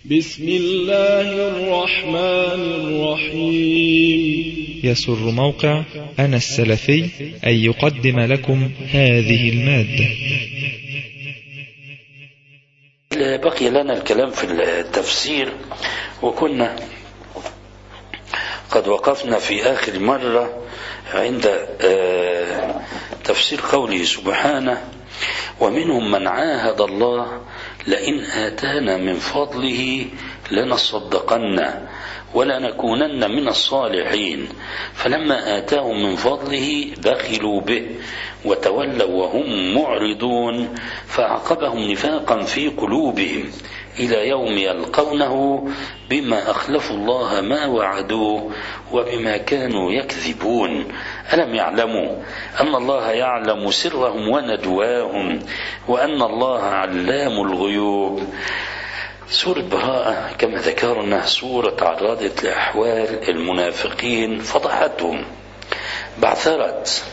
بسم الله الرحمن الرحيم يسر موقع أنا السلفي أن يقدم لكم هذه المادة بقي لنا الكلام في التفسير وكنا قد وقفنا في آخر مرة عند تفسير قوله سبحانه ومنهم من عاهد الله لئن آتانا من فضله لنصدقن ولنكونن من الصالحين فلما آتاهم من فضله بخلوا به وتولوا وهم معرضون فأعقبهم نفاقا في قلوبهم إلى يوم يلقونه بما أخلفوا الله ما وعدوه وبما كانوا يكذبون ألم يعلموا أن الله يعلم سرهم ونجواهم وأن الله علام الغيوب سورة براءة كما ذكرنا سورة تعرضت لأحوال المنافقين فضحتهم بعثرت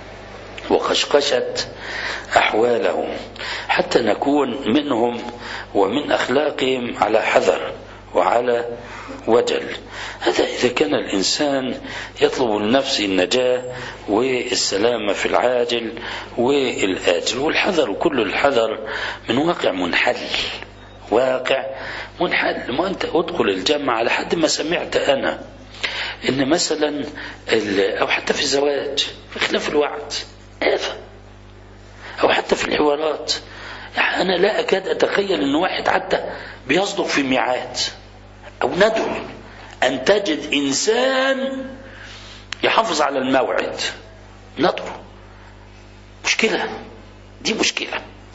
وقشقشت أحوالهم حتى نكون منهم ومن أخلاقهم على حذر وعلى وجل هذا إذا كان الإنسان يطلب لنفسه النجاة والسلامة في العاجل والآجل والحذر كل الحذر من واقع منحل واقع منحل ما أنت أدخل الجامعة على حد ما سمعت أنا إن مثلا أو حتى في الزواج في خلاف الوعد آفة أو حتى في الحوارات يعني أنا لا أكاد أتخيل أن واحد حتى بيصدق في ميعاد أو ندعو أن تجد إنسان يحافظ على الموعد ندعو مشكلة دي مشكلة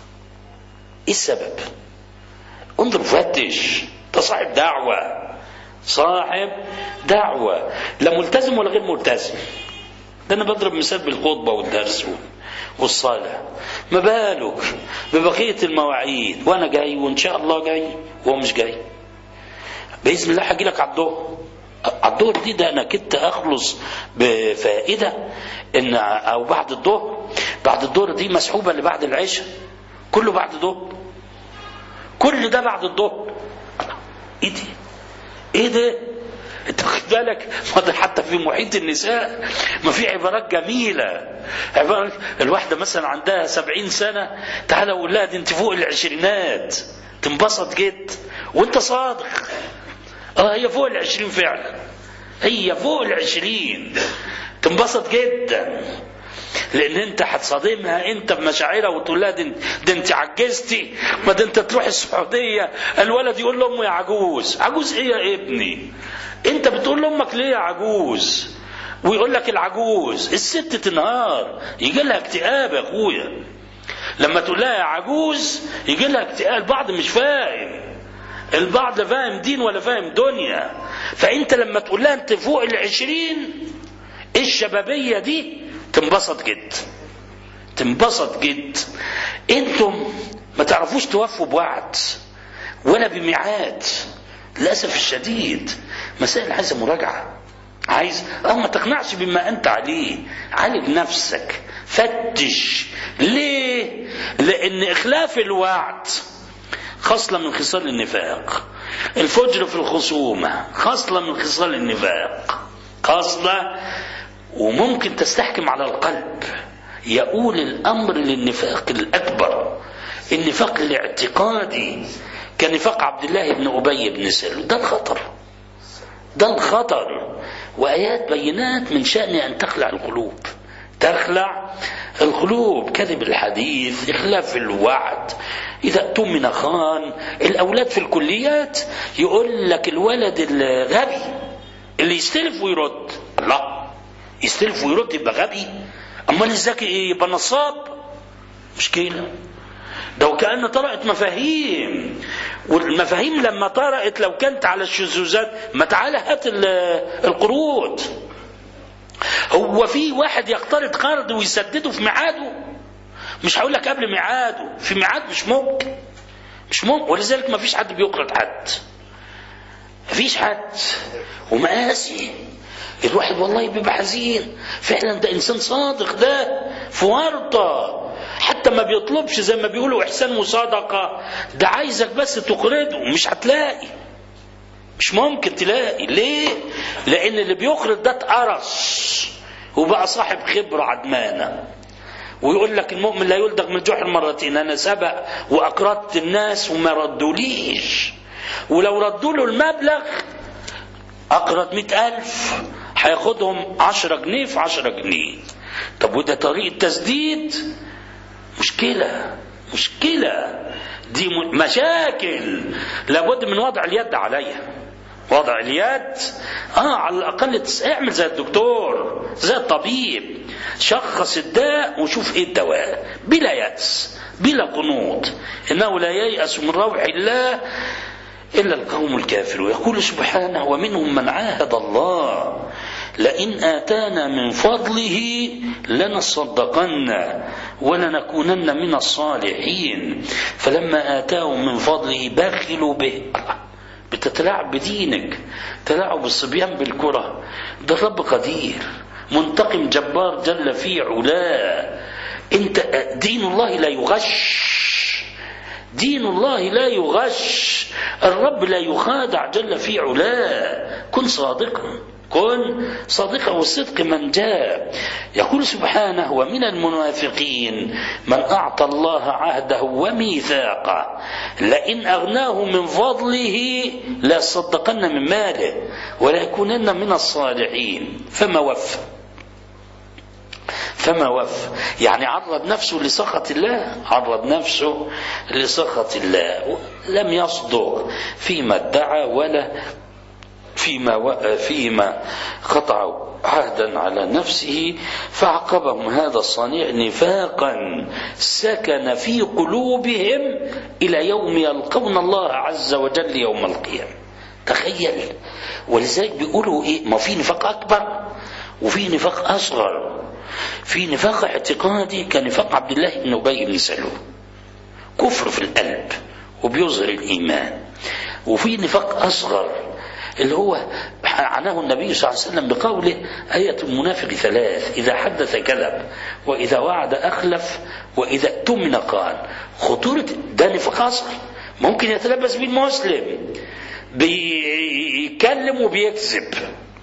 إيه السبب انظر فتش ده صاحب دعوة صاحب دعوة لا ملتزم ولا غير ملتزم ده أنا بضرب مثال بالخطبة والدرس والصلاة ما بالك ببقية المواعيد وأنا جاي وإن شاء الله جاي وهو مش جاي بإذن الله هجي لك على الظهر على الظهر دي ده أنا كنت أخلص بفائدة إن أو بعد الظهر بعد الظهر دي مسحوبة اللي بعد العشاء كله بعد الظهر كل ده بعد الظهر ايه دي ايه ده انت واخد بالك حتى في محيط النساء ما في عبارات جميلة عبارات الواحدة مثلا عندها سبعين سنة تعالى قول لها دي انت فوق العشرينات تنبسط جد وانت صادق اه هي فوق العشرين فعلا هي فوق العشرين تنبسط جدا لان انت هتصادمها انت بمشاعرها وتقول لها ده انت عجزتي ما ده انت تروح السعوديه الولد يقول لامه يا عجوز عجوز ايه يا ابني انت بتقول لامك ليه يا عجوز ويقول لك العجوز الست تنهار يجي لها اكتئاب يا اخويا لما تقول لها يا عجوز يجي لها اكتئاب البعض مش فاهم البعض لا فاهم دين ولا فاهم دنيا فانت لما تقول لها انت فوق العشرين الشبابيه دي تنبسط جد تنبسط جد انتم ما تعرفوش توفوا بوعد ولا بميعاد للاسف الشديد مسائل عايزه مراجعه عايز اه ما تقنعش بما انت عليه عالج نفسك فتش ليه لان اخلاف الوعد خصله من خصال النفاق الفجر في الخصومه خصله من خصال النفاق خصله وممكن تستحكم على القلب يقول الامر للنفاق الاكبر النفاق الاعتقادي كنفاق عبد الله بن ابي بن سلول ده الخطر ده الخطر وايات بينات من شان ان تخلع القلوب تخلع القلوب كذب الحديث اخلاف الوعد اذا اؤتمن خان الاولاد في الكليات يقول لك الولد الغبي اللي يستلف ويرد الله يستلف ويرد يبقى غبي امال الذكي ايه يبقى نصاب مشكله ده وكأن طرقت مفاهيم والمفاهيم لما طرقت لو كانت على الشذوذات ما تعالى هات القروض هو في واحد يقترض قرض ويسدده في ميعاده مش هقول لك قبل ميعاده في ميعاد مش ممكن مش ممكن ولذلك ما فيش حد بيقرض حد ما فيش حد ومقاسي الواحد والله بيبقى حزين فعلا ده انسان صادق ده في ورطه حتى ما بيطلبش زي ما بيقولوا احسان مصادقه ده عايزك بس تقرضه مش هتلاقي مش ممكن تلاقي ليه لان اللي بيخرج ده اتقرص وبقى صاحب خبره عدمانه ويقول لك المؤمن لا يلدغ من جحر مرتين انا سبق واقرضت الناس وما ردوليش ولو ردوا له المبلغ اقرض مئة الف هياخدهم عشرة جنيه في عشرة جنيه طب وده طريقة تسديد مشكلة مشكلة دي مشاكل لابد من وضع اليد عليها وضع اليد اه على الاقل اعمل زي الدكتور زي الطبيب شخص الداء وشوف ايه الدواء بلا يأس بلا قنوط انه لا ييأس من روح الله إلا القوم الكافر ويقول سبحانه ومنهم من عاهد الله لئن آتانا من فضله لنصدقن ولنكونن من الصالحين فلما آتاهم من فضله بخلوا به بتتلاعب بدينك تلاعب الصبيان بالكرة ده الرب قدير منتقم جبار جل في علاه انت دين الله لا يغش دين الله لا يغش الرب لا يخادع جل في علاه كن صادقا كن صادقا والصدق من جاء يقول سبحانه ومن المنافقين من أعطى الله عهده وميثاقه لئن أغناه من فضله ليصدقن من ماله وليكونن من الصالحين فما وفى فما وفى يعني عرض نفسه لسخط الله عرض نفسه لسخط الله لم يصدق فيما ادعى ولا فيما فيما قطع عهدا على نفسه فعقبهم هذا الصنيع نفاقا سكن في قلوبهم الى يوم يلقون الله عز وجل يوم القيامه تخيل ولذلك بيقولوا ايه ما في نفاق اكبر وفي نفاق اصغر في نفاق اعتقادي كنفاق عبد الله بن ابي بن سلول كفر في القلب وبيظهر الايمان وفي نفاق اصغر اللي هو عناه النبي صلى الله عليه وسلم بقوله آية المنافق ثلاث إذا حدث كذب وإذا وعد أخلف وإذا اؤتمن قال خطورة ده نفاق أصغر ممكن يتلبس به المسلم بيتكلم وبيكذب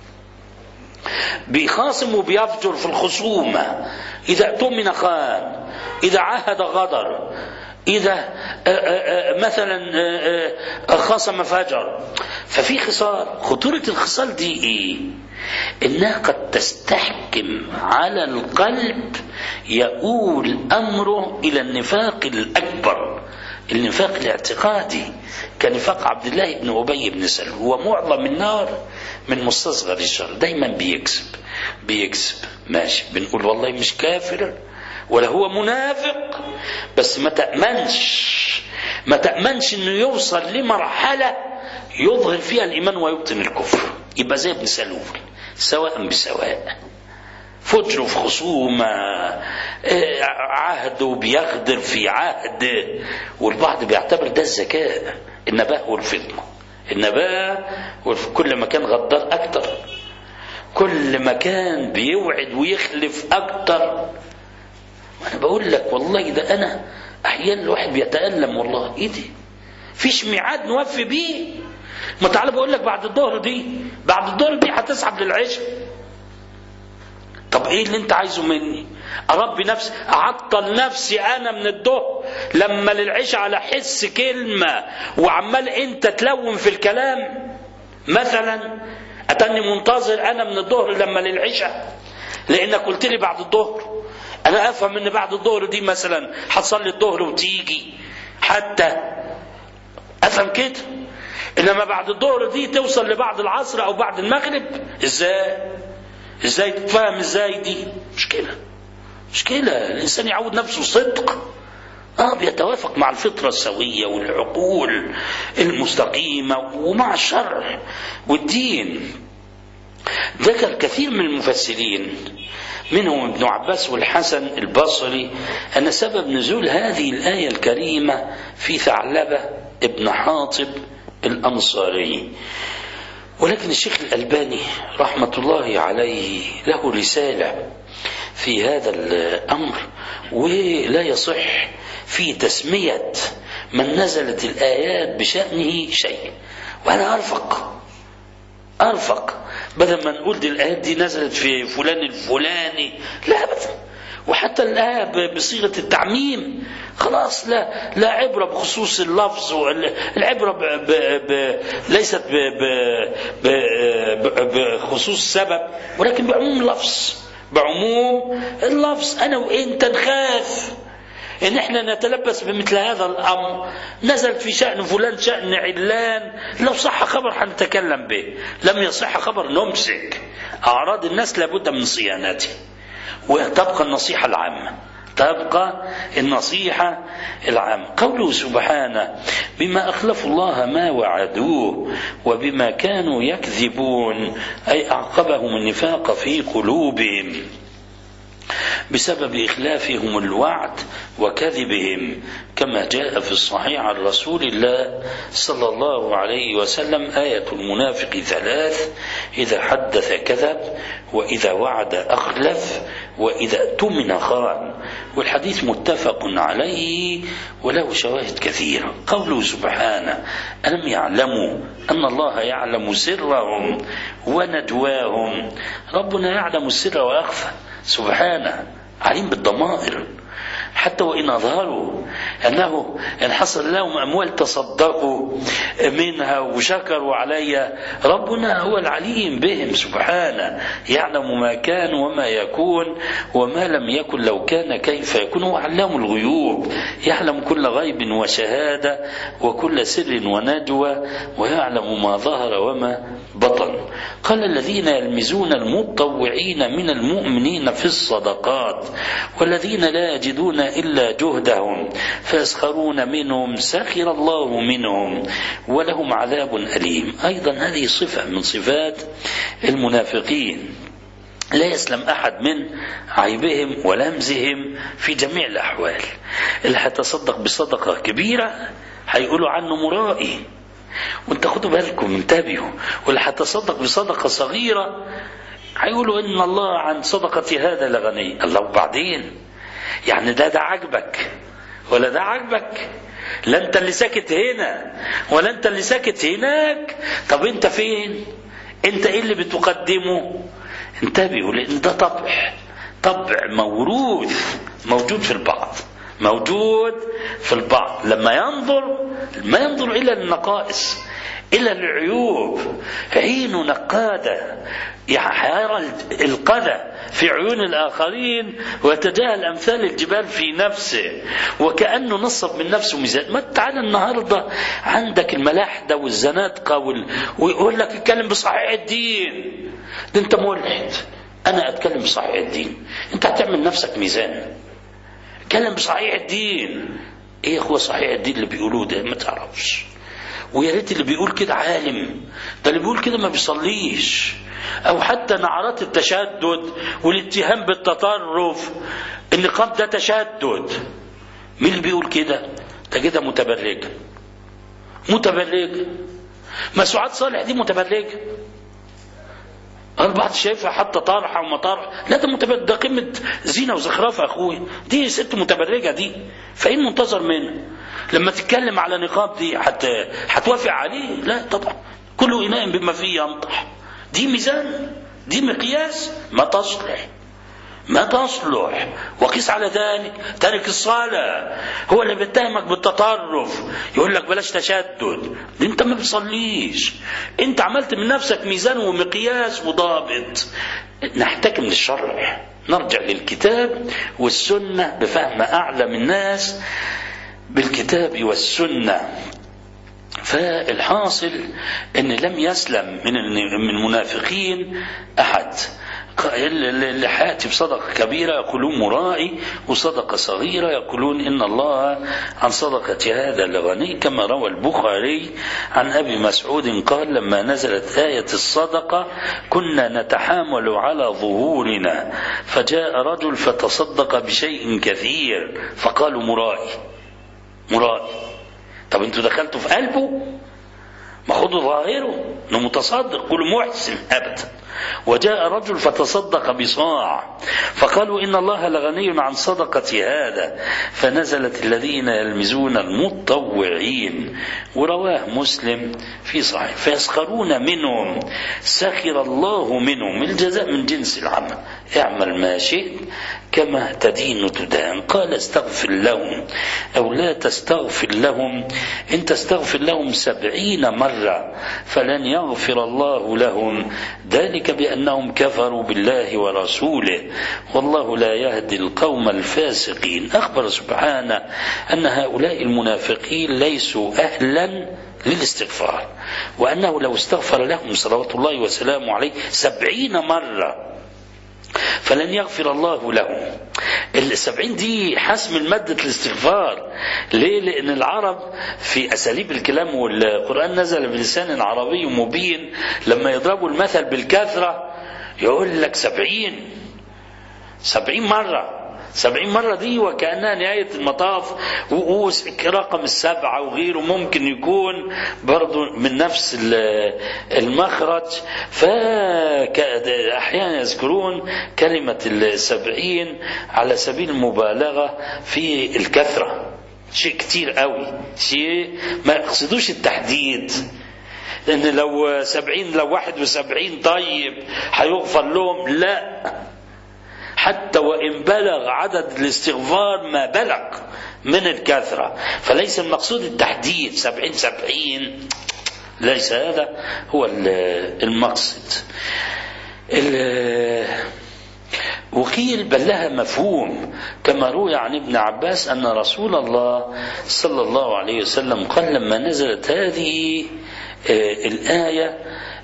بيخاصم وبيفجر في الخصومة إذا اؤتمن خان إذا عهد غدر إذا مثلا خاصم فجر ففي خصال خطورة الخصال دي إيه إنها قد تستحكم على القلب يؤول أمره إلى النفاق الأكبر النفاق الاعتقادي كنفاق عبد الله بن أبي بن سلول هو معظم النار من مستصغر الشر دايما بيكذب بيكذب ماشي بنقول والله مش كافر ولا هو منافق بس ما تأمنش ما تأمنش انه يوصل لمرحلة يظهر فيها الإيمان ويبطن الكفر يبقى زي ابن سلول سواء بسواء فجر في خصومة عهده بيغدر في عهد والبعض بيعتبر ده الذكاء النباه والفطنة النباه كل ما كان غدار أكتر كل ما كان بيوعد ويخلف أكتر انا بقول لك والله ده انا احيانا الواحد بيتالم والله ايه دي فيش ميعاد نوفي بيه ما تعالى بقول لك بعد الظهر دي بعد الظهر دي هتسحب للعشاء طب ايه اللي انت عايزه مني اربي نفسي اعطل نفسي انا من الظهر لما للعشاء على حس كلمه وعمال انت تلون في الكلام مثلا اتني منتظر انا من الظهر لما للعشاء لانك قلت لي بعد الظهر انا افهم ان بعد الظهر دي مثلا هتصلي الظهر وتيجي حتى افهم كده انما بعد الظهر دي توصل لبعد العصر او بعد المغرب ازاي ازاي تتفهم ازاي دي مشكله مشكله الانسان يعود نفسه صدق اه بيتوافق مع الفطره السويه والعقول المستقيمه ومع الشرع والدين ذكر كثير من المفسرين منهم ابن عباس والحسن البصري أن سبب نزول هذه الآية الكريمة في ثعلبة ابن حاطب الأنصاري ولكن الشيخ الألباني رحمة الله عليه له رسالة في هذا الأمر ولا يصح في تسمية من نزلت الآيات بشأنه شيء وأنا أرفق أرفق بدل ما نقول دي الآيات دي نزلت في فلان الفلاني لا أبدا وحتى الآية بصيغة التعميم خلاص لا لا عبرة بخصوص اللفظ العبرة ب ب ب ليست ب ب ب بخصوص السبب ولكن بعموم اللفظ بعموم اللفظ أنا وأنت نخاف ان احنا نتلبس بمثل هذا الامر نزل في شان فلان شان علان لو صح خبر حنتكلم به لم يصح خبر نمسك اعراض الناس لابد من صيانته وتبقى النصيحه العامه تبقى النصيحة العامة قوله سبحانه بما أخلفوا الله ما وعدوه وبما كانوا يكذبون أي أعقبهم النفاق في قلوبهم بسبب إخلافهم الوعد وكذبهم كما جاء في الصحيح عن رسول الله صلى الله عليه وسلم آية المنافق ثلاث إذا حدث كذب وإذا وعد أخلف وإذا اؤتمن خان والحديث متفق عليه وله شواهد كثيرة قوله سبحانه ألم يعلموا أن الله يعلم سرهم ونجواهم ربنا يعلم السر وأخفى سبحانه عليم بالضمائر حتى وإن أظهروا أنه إن حصل لهم أموال تصدقوا منها وشكروا علي ربنا هو العليم بهم سبحانه يعلم ما كان وما يكون وما لم يكن لو كان كيف يكون هو علام الغيوب يعلم كل غيب وشهادة وكل سر ونجوى ويعلم ما ظهر وما بطن قال الذين يلمزون المطوعين من المؤمنين في الصدقات والذين لا يجدون إلا جهدهم فيسخرون منهم سخر الله منهم ولهم عذاب أليم أيضا هذه صفة من صفات المنافقين لا يسلم أحد من عيبهم ولمزهم في جميع الأحوال اللي هتصدق بصدقة كبيرة هيقولوا عنه مرائي وانت خدوا بالكم انتبهوا واللي هتصدق بصدقة صغيرة هيقولوا ان الله عن صدقة هذا لغني الله وبعدين يعني ده ده عجبك ولا ده عجبك لا انت اللي ساكت هنا ولا انت اللي ساكت هناك طب انت فين انت ايه اللي بتقدمه انتبهوا لان ده طبع طبع موروث موجود في البعض موجود في البعض لما ينظر ما ينظر الى النقائص إلى العيوب عين نقادة يرى القذى في عيون الآخرين ويتجاهل أمثال الجبال في نفسه وكأنه نصب من نفسه ميزان ما تعالى النهاردة عندك الملاحدة والزنادقة وال... ويقول لك اتكلم بصحيح الدين ده انت ملحد أنا أتكلم بصحيح الدين أنت هتعمل نفسك ميزان اتكلم بصحيح الدين ايه يا اخوة صحيح الدين اللي بيقولوه ده ما تعرفش ويا ريت اللي بيقول كده عالم ده اللي بيقول كده ما بيصليش او حتى نعرات التشدد والاتهام بالتطرف النقاب ده تشدد مين اللي بيقول كده ده كده متبرجه متبرجه مسوعات صالح دي متبرجه البعض شايفها حتى طرحه وما طرح لا ده متبرج ده قمه زينه وزخرفه اخويا دي ست متبرجه دي فايه المنتظر منها لما تتكلم على نقاب دي حتى هتوافق عليه لا طبعا كل اناء بما فيه ينطح دي ميزان دي مقياس ما تصلح ما تصلح وقيس على ذلك تارك الصلاة هو اللي بيتهمك بالتطرف يقول لك بلاش تشدد دي انت ما بتصليش انت عملت من نفسك ميزان ومقياس وضابط نحتكم للشرع نرجع للكتاب والسنة بفهم أعلم الناس بالكتاب والسنة فالحاصل ان لم يسلم من المنافقين احد اللي حياتي بصدقة كبيرة يقولون مرائي وصدقة صغيرة يقولون إن الله عن صدقة هذا لغني كما روى البخاري عن أبي مسعود قال لما نزلت آية الصدقة كنا نتحامل على ظهورنا فجاء رجل فتصدق بشيء كثير فقالوا مرائي مرائي طب انتوا دخلتوا في قلبه ما خدوا ظاهره انه متصدق كل محسن ابدا وجاء رجل فتصدق بصاع فقالوا إن الله لغني عن صدقة هذا فنزلت الذين يلمزون المطوعين ورواه مسلم في صحيح فيسخرون منهم سخر الله منهم الجزاء من جنس العمل اعمل ما شئت كما تدين تدان قال استغفر لهم أو لا تستغفر لهم إن تستغفر لهم سبعين مرة فلن يغفر الله لهم ذلك بأنهم كفروا بالله ورسوله والله لا يهدي القوم الفاسقين أخبر سبحانه أن هؤلاء المنافقين ليسوا أهلا للاستغفار وأنه لو استغفر لهم صلوات الله وسلامه عليه سبعين مرة فلن يغفر الله لهم السبعين دي حسم المادة الاستغفار ليه لأن العرب في أساليب الكلام والقرآن نزل بلسان عربي مبين لما يضربوا المثل بالكثرة يقول لك سبعين سبعين مرة سبعين مرة دي وكأنها نهاية المطاف ورقم السبعة وغيره ممكن يكون برضو من نفس المخرج فأحيانا يذكرون كلمة السبعين على سبيل المبالغة في الكثرة شيء كتير قوي شيء ما يقصدوش التحديد ان لو سبعين لو واحد وسبعين طيب هيغفر لهم لا حتى وإن بلغ عدد الاستغفار ما بلغ من الكثرة فليس المقصود التحديد سبعين سبعين ليس هذا هو المقصد وقيل بل لها مفهوم كما روي عن ابن عباس أن رسول الله صلى الله عليه وسلم قال لما نزلت هذه الآية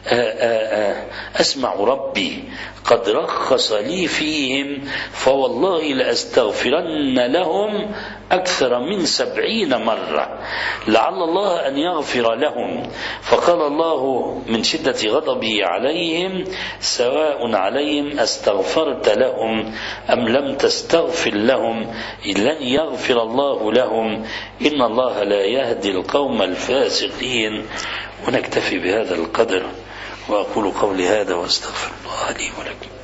أسمع ربي قد رخص لي فيهم فوالله لأستغفرن لهم أكثر من سبعين مرة لعل الله أن يغفر لهم فقال الله من شدة غضبه عليهم سواء عليهم أستغفرت لهم أم لم تستغفر لهم لن يغفر الله لهم إن الله لا يهدي القوم الفاسقين ونكتفي بهذا القدر وأقول قولي هذا وأستغفر الله لي ولكم